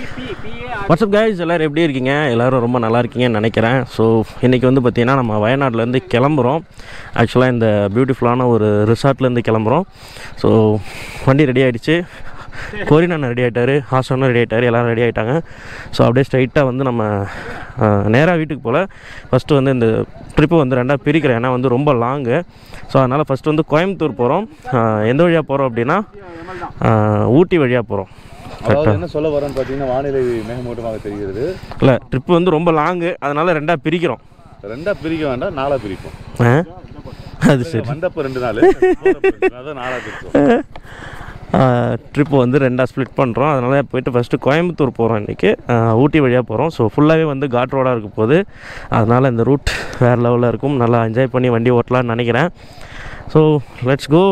WhatsApp guys எல்லோரும் எப்படி இருக்கீங்க எல்லோரும் ரொம்ப நல்லா இருக்கீங்கன்னு நினைக்கிறேன் ஸோ இன்றைக்கி வந்து பார்த்திங்கன்னா நம்ம வயநாட்டிலேருந்து கிளம்புறோம் ஆக்சுவலாக இந்த பியூட்டிஃபுல்லான ஒரு ரிசார்ட்லேருந்து கிளம்புறோம் ஸோ வண்டி ரெடி ஆகிடுச்சு கோரினான் ரெடி ஆகிட்டார் ஹாசனும் ரெடி ஆகிட்டார் எல்லோரும் ரெடி ஆகிட்டாங்க ஸோ அப்படியே ஸ்ட்ரைட்டாக வந்து நம்ம நேராக வீட்டுக்கு போல் ஃபஸ்ட்டு வந்து இந்த ட்ரிப்பு வந்து ரெண்டாக பிரிக்கிறேன் ஏன்னா வந்து ரொம்ப லாங்கு ஸோ அதனால் ஃபஸ்ட்டு வந்து கோயம்புத்தூர் போகிறோம் எந்த வழியாக போகிறோம் அப்படின்னா ஆஹ், ஊட்டி வழியாக போகிறோம் அதாவது என்ன சொல்ல வரேன்னு பார்த்தீங்கன்னா வானிலை மேகமூட்டமாக தெரிகிறது இல்லை ட்ரிப்பு வந்து ரொம்ப லாங்கு அதனால் ரெண்டாக பிரிக்கிறோம் ரெண்டா பிரிக்க வேண்டாம் நாளா பிரிப்போம் ஆ? அது சரி வந்தப்ப ரெண்டு நாள் போறப்ப ரெண்டு நாள், அதான் நாளா பிரிப்போம் ட்ரிப்பு வந்து ரெண்டாக ஸ்ப்ளிட் பண்ணுறோம் அதனால் போயிட்டு ஃபஸ்ட்டு கோயம்புத்தூர் போகிறோம் இன்றைக்கி ஊட்டி வழியாக போகிறோம் ஸோ ஃபுல்லாகவே வந்து காட் ரோடாக இருக்க போகுது அதனால் இந்த ரூட் வேறு லெவலில் இருக்கும் நல்லா என்ஜாய் பண்ணி வண்டி ஓட்டலாம்னு நினைக்கிறேன் ஸோ லெட்ஸ் கோ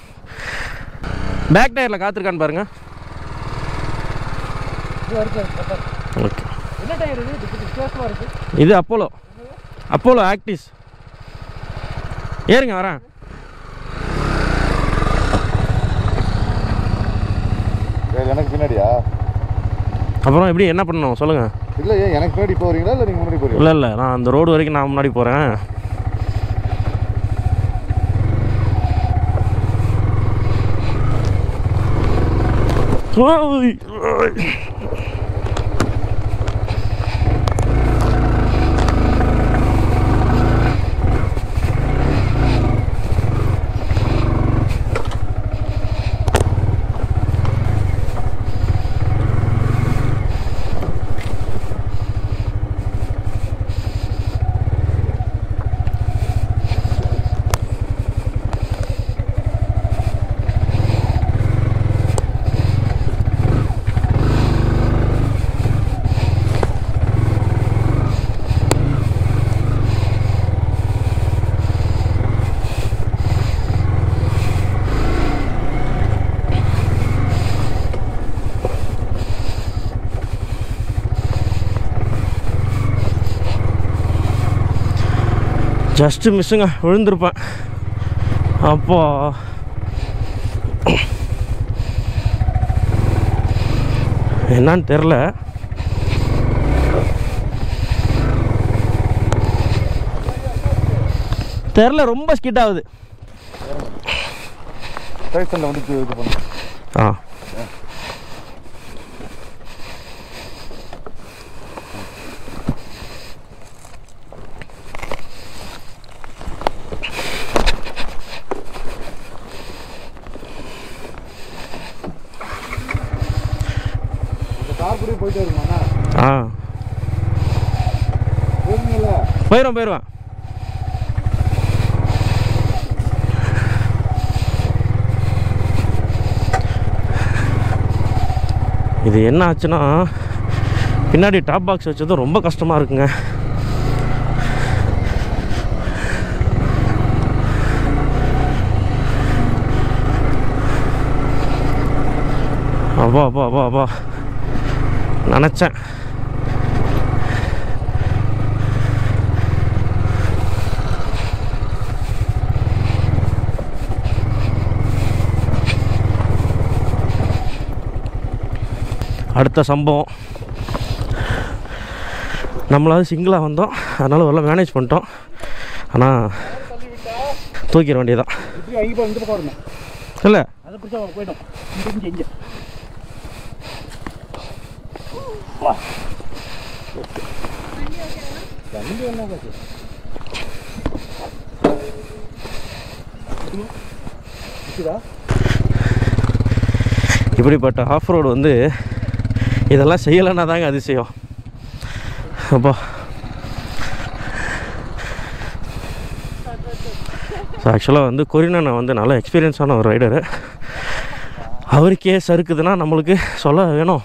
பேக் டயரில் காத்திருக்கான்னு பாருங்கள் ஓகே இது அப்போலோ அப்போலோ ஆக்டிஸ் ஏறுங்க வரேன் ஏய், எனக்கு பின்னாடியா அப்புறம் எப்படி என்ன பண்ணணும் சொல்லுங்கள் இல்ல ஏன் எனக்கு பின்னாடி போறீங்களா இல்ல நீங்க முன்னாடி போறீங்களா இல்லை இல்லை நான் அந்த ரோடு வரைக்கும் நான் முன்னாடி போகிறேன் ஜஸ்ட்டு மிஸ்ஸுங்க விழுந்திருப்பேன் அப்போ என்னன்னு தெரில தெரில ரொம்ப ஸ்கிட் ஆகுது டைசன்ல வந்து இது பண்ணு ஆ இந்த கார் கூட போயிட்டே இருக்குமாண்ணா ஆ போகுங்கல்ல போயிடும் போயிடுவேன் இது என்ன ஆச்சுன்னா பின்னாடி டாப் பாக்ஸ் வச்சது ரொம்ப கஷ்டமாக இருக்குங்க அப்பா அப்பா அப்பா அப்பா நினச்சேன் அடுத்த சம்பவம் நம்மளாவது சிங்கிளாக வந்தோம் அதனால் எல்லாம் மேனேஜ் பண்ணிட்டோம் ஆனால் தூக்கிட வேண்டியதான் இப்படி அங்கே போய் இந்த பக்கம் வரணும் இல்லை அதை பிடிச்சா போயிடும் இங்கே இங்கே இங்கே வண்டி என்ன காசு இருக்குதா இப்படிப்பட்ட ஆஃப் ரோடு வந்து இதெல்லாம் செய்யலைன்னா தாங்க அதிசயம் அப்பா ஸோ ஆக்சுவலாக வந்து கொரினா வந்து நல்ல எக்ஸ்பீரியன்ஸான ஒரு ரைடரு அவருக்கே சறுக்குதுன்னா நம்மளுக்கு சொல்ல வேணும்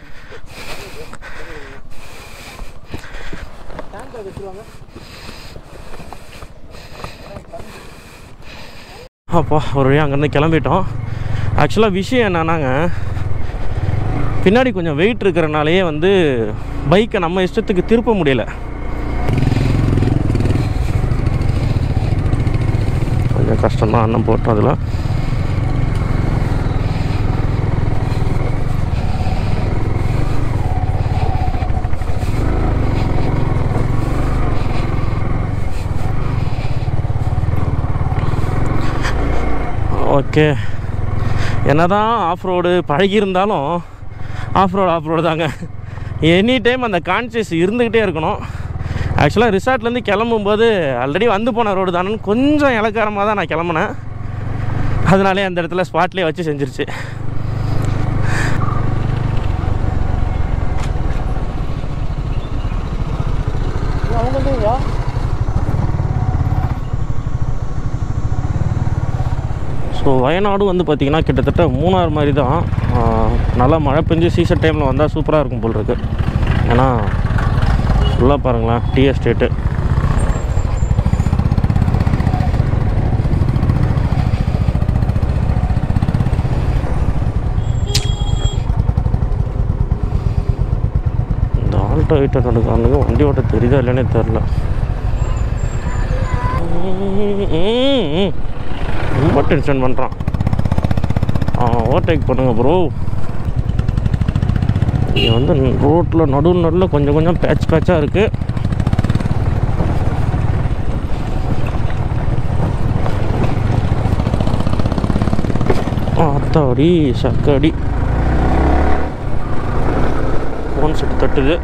அப்பா ஒரு வழியாக அங்கேருந்து கிளம்பிட்டோம் ஆக்சுவலாக விஷயம் என்னன்னாங்க பின்னாடி கொஞ்சம் வெயிட் இருக்கிறனாலேயே வந்து பைக்கை நம்ம இஷ்டத்துக்கு திருப்ப முடியல கொஞ்சம் கஷ்டம்தான் அண்ணன் போட்டோம் அதில் ஓகே என்னதான் ஆஃப் ரோடு பழகியிருந்தாலும் ஆஃப் ரோடு ஆஃப் ரோடு தாங்க எனி டைம் அந்த கான்சியஸ் இருந்துக்கிட்டே இருக்கணும் ஆக்சுவலாக ரிசார்ட்லேருந்து கிளம்பும்போது ஆல்ரெடி வந்து போன ரோடு தானேன்னு கொஞ்சம் இலக்காரமாக தான் நான் கிளம்புனேன் அதனாலே அந்த இடத்துல ஸ்பாட்லேயே வச்சு செஞ்சிருச்சு அவங்கள்ட்டயா ஸோ வயநாடும் வந்து பார்த்திங்கன்னா கிட்டத்தட்ட மூணார் மாதிரி தான் ஆஹ், நல்லா மழை பெஞ்சு சீசன் டைமில் வந்தால் சூப்பராக இருக்கும் போல் இருக்கு ஏன்னா ஃபுல்லாக பாருங்களேன் டீ எஸ்டேட்டு இந்த ஆல்டோ ஐட்ட நடுக்காரனுக்கு வண்டி ஓட்ட தெரியுதா இல்லைன்னே தெரில ரொம்ப டென்ஷன் பண்ணுறான் ஓவர்டேக் பண்ணுங்க ப்ரோ இங்கே வந்து ரோட்டில் நடு நடுவில் கொஞ்சம் கொஞ்சம் பேட்ச் பேட்சாக இருக்குது அத்தாடி சக்கடி ஃபோன் செட்டு தட்டுது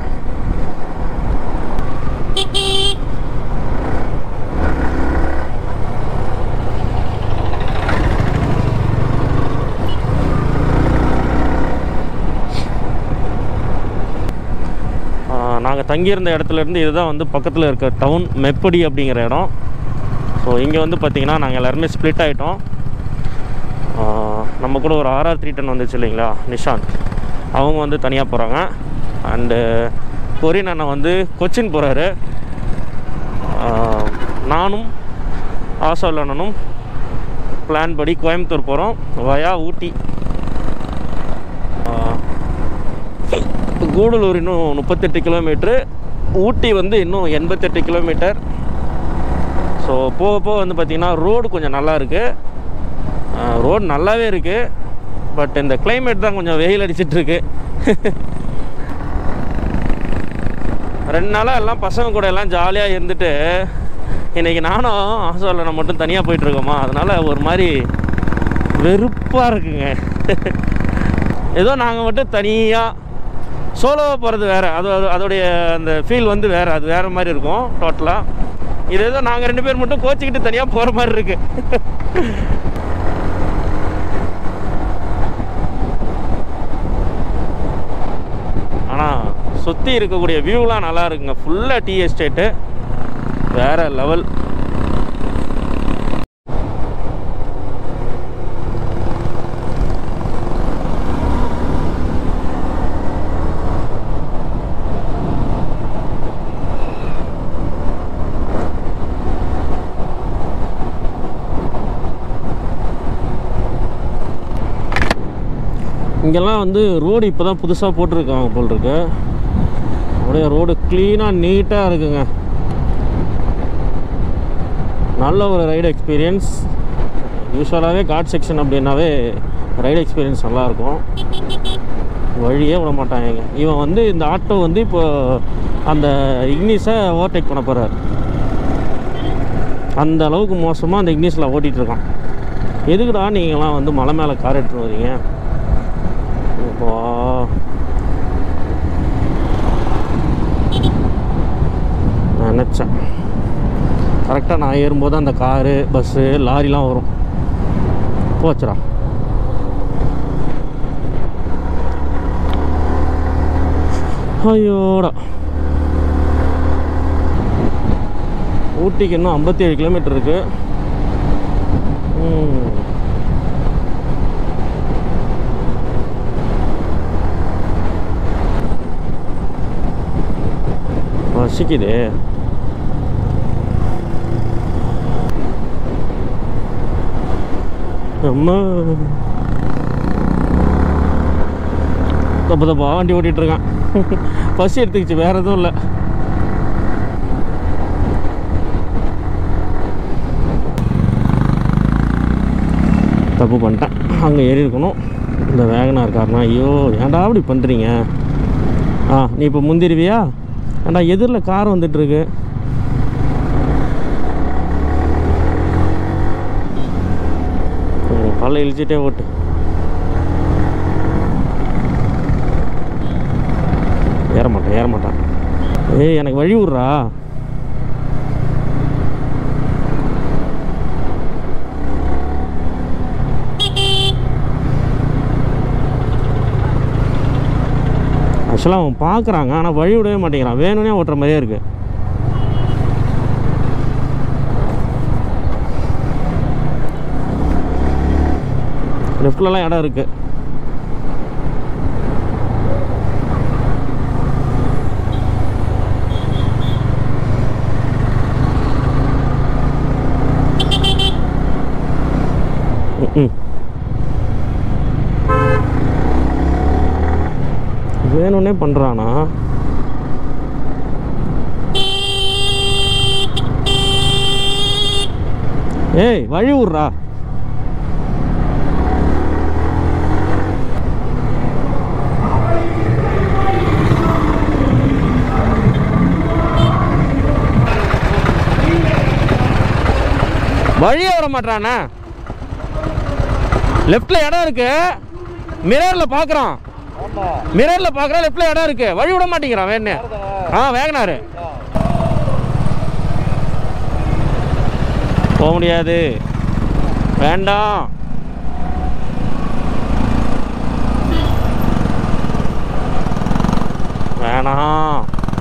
நாங்கள் தங்கியிருந்த இடத்துலேருந்து இதுதான் வந்து பக்கத்தில் இருக்க டவுன் மெப்படி அப்படிங்கிற இடம் ஸோ இங்கே வந்து பார்த்திங்கன்னா நாங்கள் எல்லாருமே ஸ்ப்ளிட் ஆகிட்டோம் நம்ம கூட ஒரு ஆர்ஆர் த்ரீ டென் வந்துச்சு இல்லைங்களா நிஷாந்த் அவங்க வந்து தனியாக போகிறாங்க அண்டு கொரியன் அண்ணன் வந்து கொச்சின் போகிறாரு நானும் ஆசோல் அண்ணனும் பிளான் படி கோயம்புத்தூர் போகிறோம் வயா ஊட்டி ஆஹ், கூடலூர் இன்னும் முப்பத்தெட்டு கிலோமீட்ரு ஊட்டி வந்து இன்னும் எண்பத்தெட்டு கிலோமீட்டர் ஸோ போக போக வந்து பார்த்திங்கன்னா ரோடு கொஞ்சம் நல்லா இருக்குது ரோடு நல்லாவே இருக்குது பட் இந்த climate தான் கொஞ்சம் வெயில் அடிச்சிட்டு இருக்கு ரெண்டு நாளாக எல்லாம் பசங்க கூட எல்லாம் ஜாலியாக இருந்துட்டு இன்றைக்கி நானும் ஆசோலனை மட்டும் தனியாக போயிட்டுருக்கோமா அதனால் ஒரு மாதிரி வெறுப்பாக இருக்குங்க ஏதோ நாங்கள் மட்டும் தனியாக சோலோவாக போகிறது வேறு அது அது- அதோடைய அந்த ஃபீல் வந்து வேறு அது வேறு மாதிரி இருக்கும் டோட்டலாக இது ஏதோ நாங்கள் ரெண்டு பேர் மட்டும் கோச்சிக்கிட்டு தனியாக போகிற மாதிரி இருக்கு ஆனால் சுற்றி இருக்கக்கூடிய வியூலாம் நல்லா இருக்குங்க ஃபுல்லாக டீ எஸ்டேட்டு வேறு லெவல் இங்கெல்லாம் வந்து ரோடு இப்போ தான் புதுசாக போட்டிருக்காங்க போல் இருக்கு அப்படியே ரோடு க்ளீனாக நீட்டாக இருக்குங்க நல்ல ஒரு ரைடு எக்ஸ்பீரியன்ஸ் யூஸ்வலாகவே காட் செக்ஷன் அப்படின்னாவே ரைடு எக்ஸ்பீரியன்ஸ் நல்லாயிருக்கும் வழியே விட மாட்டாங்க இவன் வந்து இந்த ஆட்டோ வந்து இப்போ அந்த இக்னிஸை ஓவர்டேக் பண்ண போகிறார் அந்த அளவுக்கு மோசமாக அந்த இக்னிஸில் ஓட்டிகிட்டு இருக்கான் எதுக்குடா நீங்களாம் வந்து மலை மேலே கார் எடுத்துன்னு வரீங்க அப்பா. நான் நினச்சேன் கரெக்டாக நான் ஏறும்போது அந்த காரு பஸ்ஸு லாரிலாம் வரும் போச்சுடா ஐயோடா ஊட்டிக்கு இன்னும் ஐம்பத்தி ஏழு கிலோமீட்டர் இருக்கு ம். பசிக்குதே அம்மா தப்பு தப்பா வண்டி ஓட்டிட்டு இருக்கான் பசி எடுத்துக்கிச்சு வேற எதுவும் இல்லை தப்பு பண்ணிட்டேன் அங்கே ஏறி இருக்கணும் இந்த வேகனாக இருக்காருனா ஐயோ ஏன்டா அப்படி பண்ணுறீங்க ஆ நீ இப்போ முந்திருவியா ஏன்டா எதிரில் கார் வந்துட்டுருக்கு பல காலை இழிச்சிட்டே ஓட்டு ஏற மாட்டேன் ஏற மாட்டான் ஏய் எனக்கு வழி விட்றா ஆக்சுவலாக அவன் பார்க்குறாங்க ஆனால் வழி விடவே மாட்டேங்கிறான் வேணும்னே ஓட்டுற மாதிரியே இருக்கு லெஃப்ட்லலாம் இடம் இருக்குது ம் வேணும்னே பண்ணுறானா ஏய் வழி விட்றா வழியே விட மாட்டானா லெஃப்ட்ல இடம் இருக்கு மிரர்ல பார்க்குறான் ஆமா மிரர்ல பார்க்குறான் லெஃப்ட்ல இடம் இருக்கு வழி விட மாட்டேங்கிறான் வேணு ஆ வேகனாரு போக முடியாது வேண்டாம் வேணாம்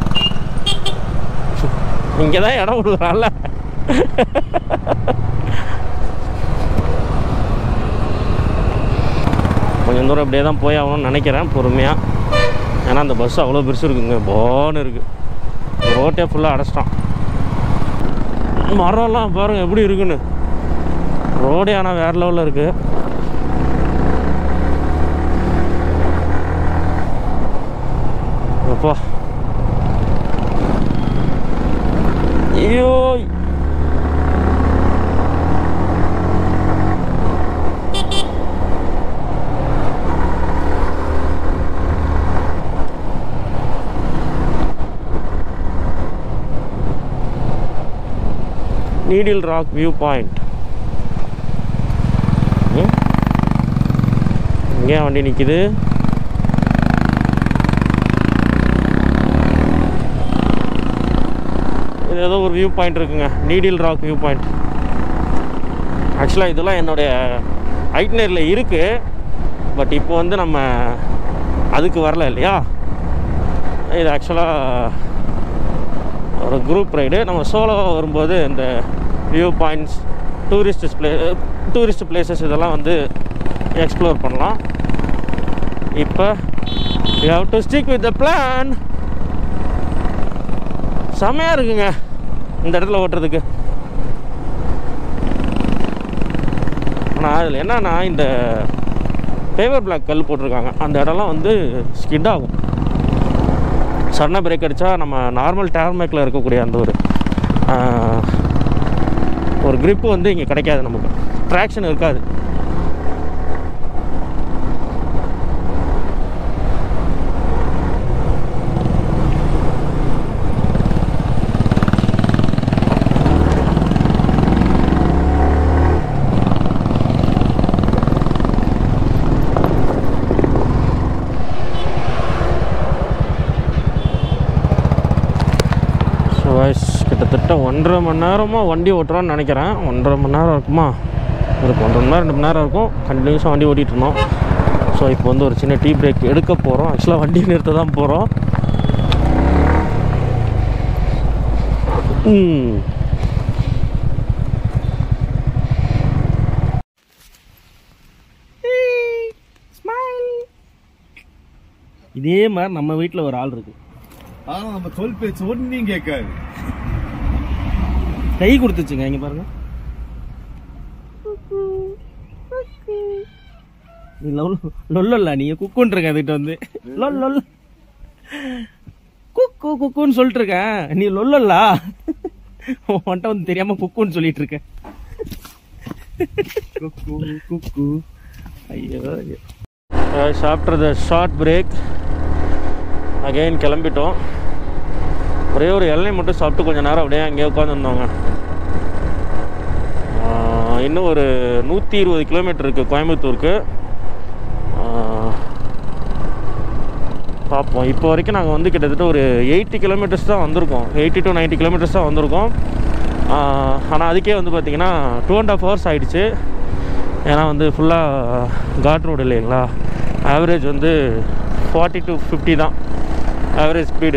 இங்கே தான் இடம் விடுறான்ல கொஞ்சம் தூரம் இப்படியே தான் போய் ஆகணும்னு நினைக்கிறேன் பொறுமையாக ஏன்னா அந்த பஸ் அவ்வளோ பெருசு இருக்குங்க போன்னு இருக்குது ரோட்டே ஃபுல்லாக அடைச்சிட்டான் மரம்லாம் பாருங்க எப்படி இருக்குன்னு ரோடே ஆனால் வேறு லெவலில் இருக்குது அப்பா ஐயோ நீடில் ராக் வியூ பாயிண்ட் இங்கே வண்டி நிற்கிது இது ஏதோ ஒரு வியூ பாயிண்ட் இருக்குங்க நீடில் ராக் வியூ பாயிண்ட் ஆக்சுவலாக இதெல்லாம் என்னுடைய ஐட்னரில் இருக்குது பட் இப்போ வந்து நம்ம அதுக்கு வரல இல்லையா இது ஆக்சுவலாக ஒரு குரூப் ரைடு நம்ம சோலோவாக வரும்போது இந்த view points tourist play tourist places இதெல்லாம் வந்து எக்ஸ்ப்ளோர் பண்ணலாம் இப்போ you have to stick with the plan செமையாக இருக்குங்க இந்த இடத்துல ஓட்டுறதுக்கு ஆனால் அதில் என்னன்னா இந்த ஃபேவர் பிளாக் கல் போட்டிருக்காங்க அந்த இடம்லாம் வந்து ஸ்கிட் ஆகும் சடனாக பிரேக் அடித்தா நம்ம நார்மல் டேர்மேக்கில் இருக்கக்கூடிய அந்த ஒரு ஆஹ், ஒரு grip வந்து இங்கே கிடைக்காது நமக்கு ட்ராக்ஷன் இருக்காது ஸோ வாய்ஸ் கிட்டத்தட்ட ஒன்றரை மணி நேரமாக வண்டி ஓட்டுறோன்னு நினைக்கிறேன் ஒன்றரை மணி நேரம் இருக்குமா இருக்கும் ஒன்றரை மணி நேரம் ரெண்டு மணி நேரம் இருக்கும் கண்டினியூஸாக வண்டி ஓட்டிகிட்டு இருந்தோம் ஸோ இப்போ வந்து ஒரு சின்ன டீ பிரேக் எடுக்க போகிறோம் ஆக்சுவலாக வண்டி நிறுத்த தான் போகிறோம் ம் இதே மாதிரி நம்ம வீட்டில் ஒரு ஆள் இருக்கு ஆனா நம்ம சொல் பேச்சு ஒன்னும் கேட்காது கை கொடுத்துச்சுங்க இங்க பாருங்க நீ லொல் லொல்லல்ல நீ குக்குன்றிருக்க அதுகிட்ட வந்து லொல் லொல் குக்கு குக்குன்னு சொல்லிட்டு இருக்கேன் நீ லொல்லல்லா உன்கிட்ட வந்து தெரியாம குக்குன்னு சொல்லிட்டு இருக்க குக்கு குக்கு ஐயோ after the short break again கிளம்பிட்டோம் ஒரே ஒரு இளநீ மட்டும் சாப்பிட்டு கொஞ்ச நேரம் அப்படியே அங்கேயே உட்காந்துருந்தோங்க இன்னும் ஒரு நூற்றி இருபது கிலோமீட்டர் இருக்குது கோயம்புத்தூருக்கு ஆஹ், பார்ப்போம் இப்போ வரைக்கும் நாங்கள் வந்து கிட்டத்தட்ட ஒரு எயிட்டி கிலோமீட்டர்ஸ் தான் வந்திருக்கோம் எயிட்டி டு 90 கிலோமீட்டர்ஸ் தான் வந்திருக்கோம் ஆனால் அதுக்கே வந்து பார்த்திங்கன்னா டூ அண்ட் ஆஃப் ஹவர்ஸ் ஆகிடுச்சு ஏன்னா வந்து ஃபுல்லாக காட் ரோடு இல்லைங்களா ஆவரேஜ் வந்து ஃபார்ட்டி டு ஃபிஃப்டி தான் ஆவரேஜ் ஸ்பீடு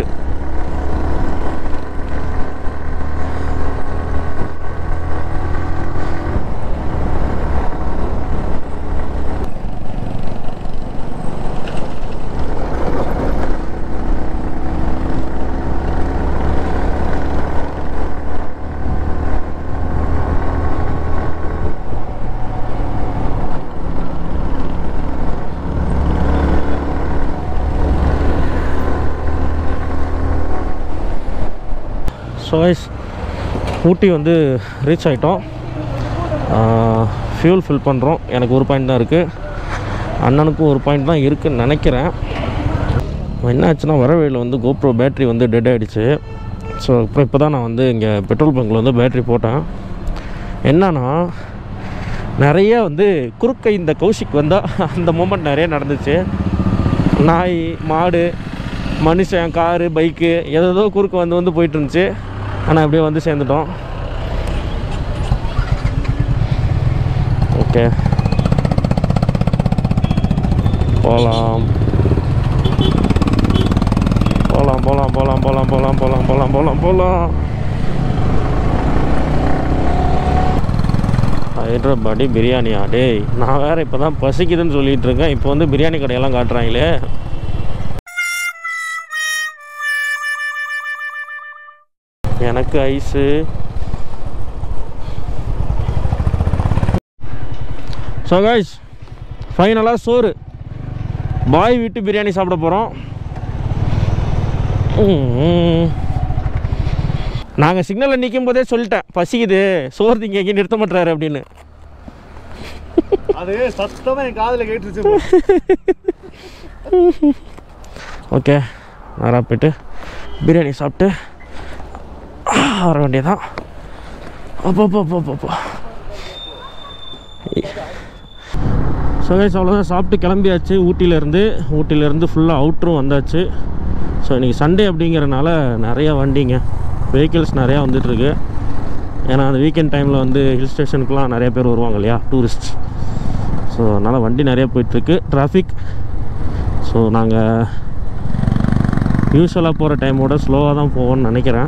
ஸோ ஊட்டி வந்து ரீச் ஆகிட்டோம் ஃபியூல் ஃபில் பண்ணுறோம் எனக்கு ஒரு பாயிண்ட் தான் இருக்குது அண்ணனுக்கும் ஒரு பாயிண்ட் தான் இருக்குன்னு நினைக்கிறேன் என்ன ஆச்சுன்னா வர வழியில் வந்து கோப்ரோ பேட்ரி வந்து டெட் ஆகிடுச்சு ஸோ அப்புறம் இப்போ தான் நான் வந்து இங்கே பெட்ரோல் பங்க்கில் வந்து பேட்ரி போட்டேன் என்னன்னா நிறைய வந்து குறுக்க இந்த கௌஷிக் வந்தால் அந்த மூமெண்ட் நிறைய நடந்துச்சு நாய் மாடு மனுஷன் காரு பைக்கு ஏதோ குறுக்க வந்து வந்து போயிட்டு இருந்துச்சு ஆனால் அப்படியே வந்து சேர்ந்துட்டோம் ஓகே போகலாம் போகலாம் போகலாம் போகலாம் போகலாம் போகலாம் போகலாம் போகலாம் போகலாம் போகலாம் ஹைதராபாடி பிரியாணியா டேய் நான் வேறு இப்போ தான் பசிக்குதுன்னு சொல்லிட்டு இருக்கேன் இப்போ வந்து பிரியாணி கடையெல்லாம் காட்டுறாங்களே எனக்கு ஐஸு ஸோ கைஸ் ஃபைனலாக சோறு பாய் வீட்டு பிரியாணி சாப்பிட போகிறோம் நாங்கள் சிக்னலில் நிற்கும் போதே சொல்லிட்டேன் பசிக்குது சோறு திங்க எங்கேயும் நிறுத்த மாட்டாரு அப்படின்னு அது சத்தமா என் காதுல கேட்டுருச்சு ஓகே நேராக போயிட்டு பிரியாணி சாப்பிட்டு வர வேண்டியதான் அப்போ அப்போ அப்போ அப்போ அப்போ ஸோ கைஸ் அவ்வளோதான் சாப்பிட்டு கிளம்பியாச்சு ஊட்டியிலேருந்து ஊட்டியிலேருந்து ஃபுல்லாக அவுட்ரும் வந்தாச்சு ஸோ இன்றைக்கி சண்டே அப்படிங்கிறனால நிறையா வண்டிங்க வெஹிக்கிள்ஸ் நிறையா வந்துட்டுருக்கு ஏன்னா அந்த வீக்கெண்ட் டைமில் வந்து ஹில் ஸ்டேஷனுக்குலாம் நிறைய பேர் வருவாங்க இல்லையா டூரிஸ்ட் ஸோ அதனால் வண்டி நிறைய போயிட்டுருக்கு டிராஃபிக் ஸோ நாங்கள் யூஸ்வலாக போகிற டைமோட ஸ்லோவாக தான் போவோம்னு நினைக்கிறேன்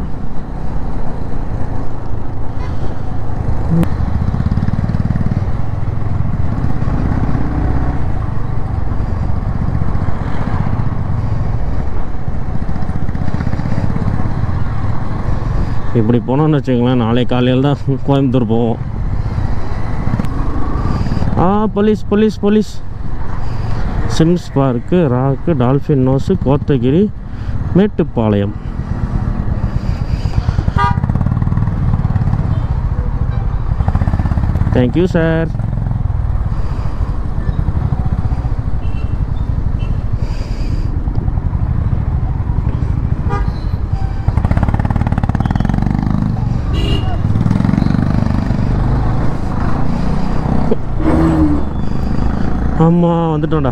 இப்படி போனோம்னு வச்சுக்கோங்களேன் நாளை காலையில் தான் கோயம்புத்தூர் போவோம் ஆ police police police Sims park rock dolphin nose Kotagiri Mettupalayam thank you sir ஆமாம் வந்துட்டோம்டா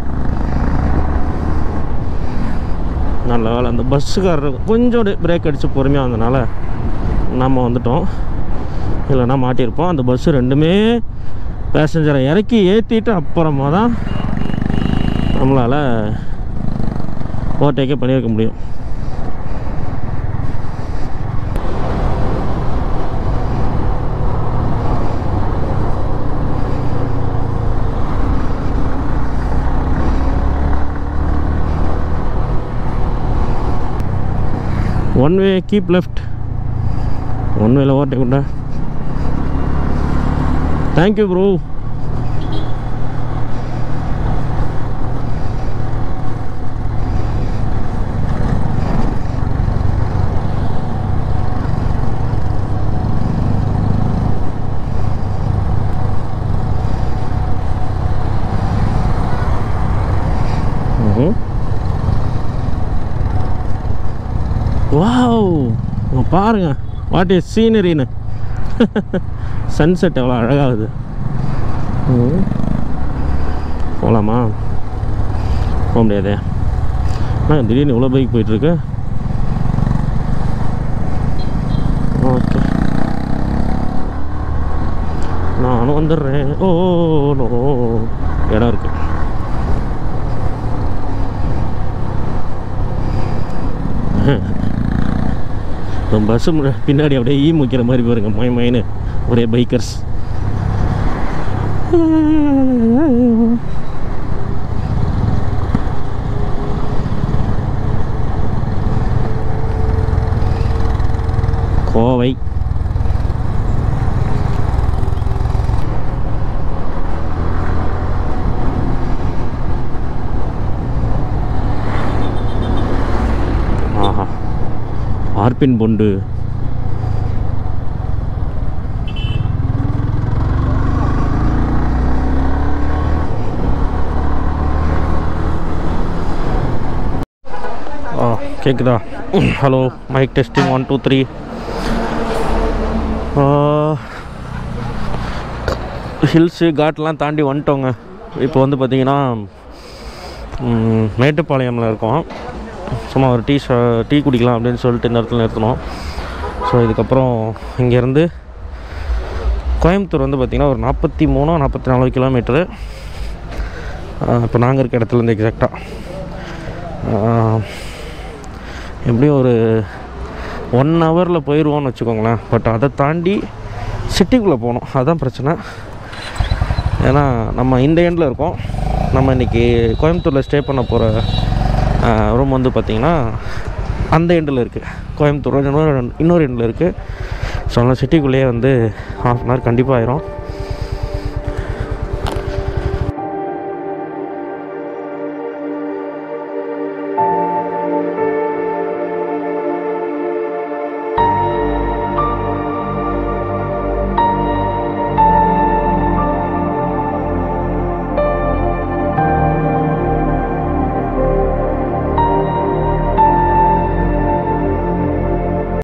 நல்ல வேலை அந்த பஸ்ஸுக்காரர் கொஞ்சம் பிரேக் அடித்து பொறுமையாக வந்தனால நம்ம வந்துட்டோம் இல்லைன்னா மாட்டியிருப்போம் அந்த பஸ்ஸு ரெண்டுமே பேசஞ்சரை இறக்கி ஏற்றிட்டு அப்புறமா தான் நம்மளால் ஓவர்டேக்கே பண்ணியிருக்க முடியும் one way keep left one வேல ஓவர்டேக் பண்ண தேங்க்யூ ப்ரோ வாவ் இங்க பாருங்க வாட் இஸ் சீனரின்னு சன்செட் எவ்வளோ அழகாகுது ம். போகலாமா போக முடியாதே அண்ணா திடீர்னு இவ்வளோ பைக் போயிட்டுருக்கு ஓகே நானும் வந்துடுறேன் ஓ நோ இடம் இருக்கு பஸ்ஸு பின்னாடி அப்படியே ஈ முக்கிற மாதிரி பாருங்க மொய் மொயின்னு ஒரே பைக்கர்ஸ் கோவை ஆஹா ஆர்பின் பொண்டு ஆ கேட்குதா hello mic testing one two three hills காட்லாம் தாண்டி வந்துட்டோங்க இப்போ வந்து பார்த்திங்கன்னா ம், மேட்டுப்பாளையமில் இருக்கோம் சும்மா ஒரு டீ ஷா- டீ குடிக்கலாம் அப்படின்னு சொல்லிட்டு இந்த இடத்துல நிறுத்தினோம் ஸோ இதுக்கப்புறம் இங்கேருந்து கோயம்புத்தூர் வந்து பார்த்திங்கன்னா ஒரு நாற்பத்தி மூணோ நாற்பத்தி நாலு கிலோமீட்டரு இப்போ நாங்கள் இருக்க இடத்துலேருந்து எக்ஸாக்டாக எப்படியும் ஒரு ஒன் ஹவரில் போயிடுவோம்னு வச்சுக்கோங்களேன் பட் அதை தாண்டி சிட்டிக்குள்ளே போகணும் அதுதான் பிரச்சனை ஏன்னா நம்ம இந்த எண்டில் இருக்கோம் நம்ம இன்றைக்கி கோயம்புத்தூரில் ஸ்டே பண்ண போகிற ரூம் வந்து பார்த்திங்கன்னா அந்த எண்டில் இருக்குது கோயம்புத்தூர் இன்னொரு இன்னொரு எண்டில் இருக்குது ஸோ அதனால் சிட்டிக்குள்ளேயே வந்து ஹாஃப் அன் ஹவர் கண்டிப்பாக ஆயிரும்